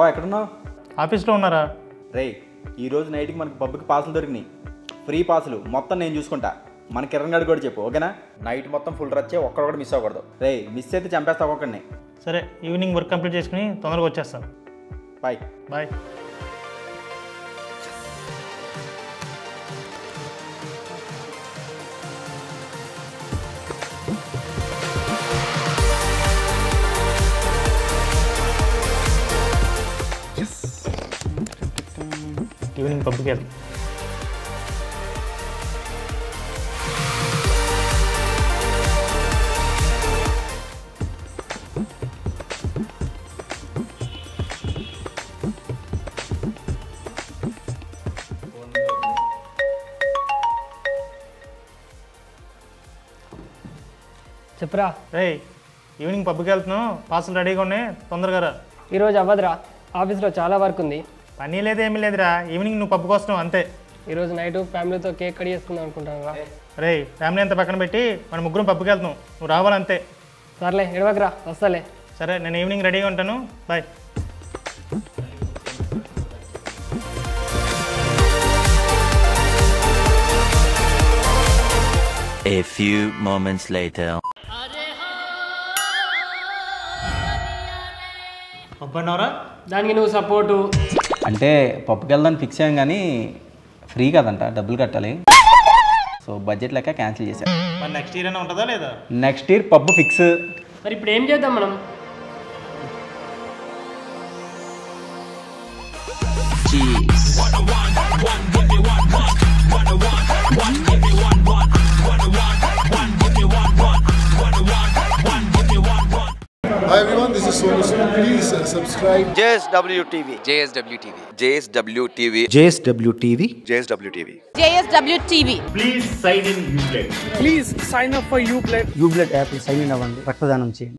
ఎక్కడున్నావు ఆఫీస్లో ఉన్నారా రేయ్ ఈ రోజు నైట్కి మనకి పబ్కి పాసులు దొరికినాయి ఫ్రీ పాసులు మొత్తం నేను చూసుకుంటా మన కిరణ్ గడు కూడా చెప్పు ఓకేనా నైట్ మొత్తం ఫుల్ రచ్చే ఒక్కడ కూడా మిస్ అవ్వకూడదు రేయ్ మిస్ అయితే చంపేస్తా ఒక్కడిని సరే ఈవినింగ్ వర్క్ కంప్లీట్ చేసుకుని తొందరగా వచ్చేస్తాను బాయ్ బాయ్ ఈవినింగ్ పబ్కి వెళ్తాం చెప్పురా రే ఈవినింగ్ పబ్కి వెళ్తున్నాం పార్సల్ రెడీగా ఉన్నాయి తొందరగా రా ఈరోజు అవ్వదురా ఆఫీస్లో చాలా వర్క్ ఉంది పని లేదు ఏమీ లేదురా ఈవినింగ్ నువ్వు పబ్కి వస్తున్నావు అంతే ఈరోజు నైట్ ఫ్యామిలీతో కేక్ కట్ చేసుకుందాం అనుకుంటాను రా రే ఫ్యామిలీ అంతా పక్కన పెట్టి మన ముగ్గురం పబ్కి వెళ్తున్నాం నువ్వు రావాలంతే సర్లే ఎడవకరా వస్తాలే సరే నేను ఈవినింగ్ రెడీగా ఉంటాను bye A few moments later. పబ్బు అన్నావురా దానికి నువ్వు సపోర్టు అంటే పప్పుకి వెళ్దాన్ని ఫిక్స్ అయ్యాం కానీ ఫ్రీ కదంట డబ్బులు కట్టాలి సో బడ్జెట్ లెక్క క్యాన్సిల్ చేశాను మరి నెక్స్ట్ ఇయర్ అయినా ఉంటుందా లేదా నెక్స్ట్ ఇయర్ పబ్బు ఫిక్స్ మరి ఇప్పుడు ఏం చేద్దాం మనం Hi everyone, this is Sonu Sood. Please uh, subscribe. JSW TV. JSW TV. JSW TV. JSW TV. JSW TV. JSW TV. యూబ్లెట్ యాప్ సైన్ ఇన్ అవ్వండి రక్తదానం చేయండి